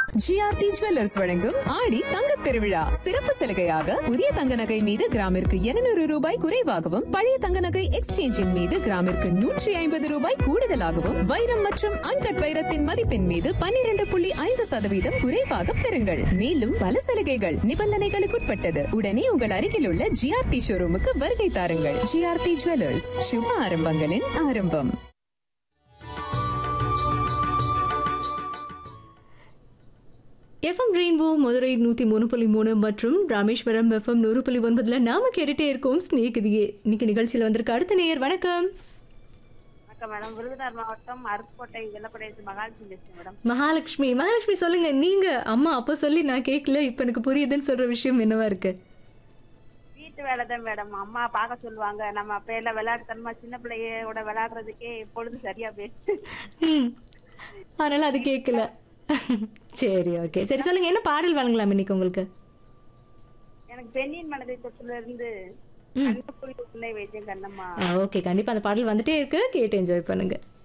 GRT jewellers வழங்கும் ஆடி தங்கத் திருவிழா சிறப்பு சலுகையாக புதிய தங்க நகை மீது கிராமிற்கு 200 ரூபாய் குறைவாகவும் பழைய தங்க நகை எக்ஸ்சேஞ்சின் மீது கிராமிற்கு நூற்றி ஐம்பது ரூபாய் கூடுதலாகவும் வைரம் மற்றும் அன்கட் வைரத்தின் மதிப்பின் மீது 12.5% புள்ளி ஐந்து சதவீதம் குறைவாக பெறுங்கள் மேலும் பல சலுகைகள் நிபந்தனைகளுக்குட்பட்டது உடனே உங்கள் அருகில் உள்ள ஜிஆர்டி ஷோரூமுக்கு வருகை தாருங்கள் ஜிஆர்டி ஜுவல்லர்ஸ் சுப ஆரம்பங்களின் ஆரம்பம் எஃப்எம் ரெயின்போ மதுரை நூற்றி மூணு புள்ளி மூணு மற்றும் ராமேஸ்வரம் எஃப்எம் நூறு புள்ளி ஒன்பதுல நாம கேட்டுட்டே இருக்கோம் ஸ்நேகிதியே இன்னைக்கு நிகழ்ச்சியில் வந்திருக்க அடுத்த நேயர் வணக்கம் வணக்கம் மேடம் விருதுநகர் மாவட்டம் அருப்புக்கோட்டை வெள்ளப்படையத்து மகாலட்சுமி பேசுறேன் மேடம் மகாலட்சுமி மகாலட்சுமி சொல்லுங்க நீங்க அம்மா அப்ப சொல்லி நான் கேட்கல இப்ப எனக்கு புரியுதுன்னு சொல்ற விஷயம் என்னவா இருக்கு வீட்டு வேலை தான் மேடம் அம்மா பார்க்க சொல்லுவாங்க நம்ம அப்ப எல்லாம் விளையாட்டுத்தனமா சின்ன பிள்ளையோட விளையாடுறதுக்கே பொழுது சரியா போயிடுச்சு ம். அதனால அது கேட்கல சரி ஓகே சரி சொல்லுங்க என்ன பாடல் வழங்கலாம் இன்னைக்கு உங்களுக்கு எனக்கு பெண்ணின் மனதை தொட்டுல இருந்து ம். கண்ணுக்குள் உன்னை வைத்தேன் கண்ணம்மா ஓகே கண்டிப்பா அந்த பாடல் வந்துட்டே இருக்கு கேட்டு என்ஜாய் பண்ணுங்க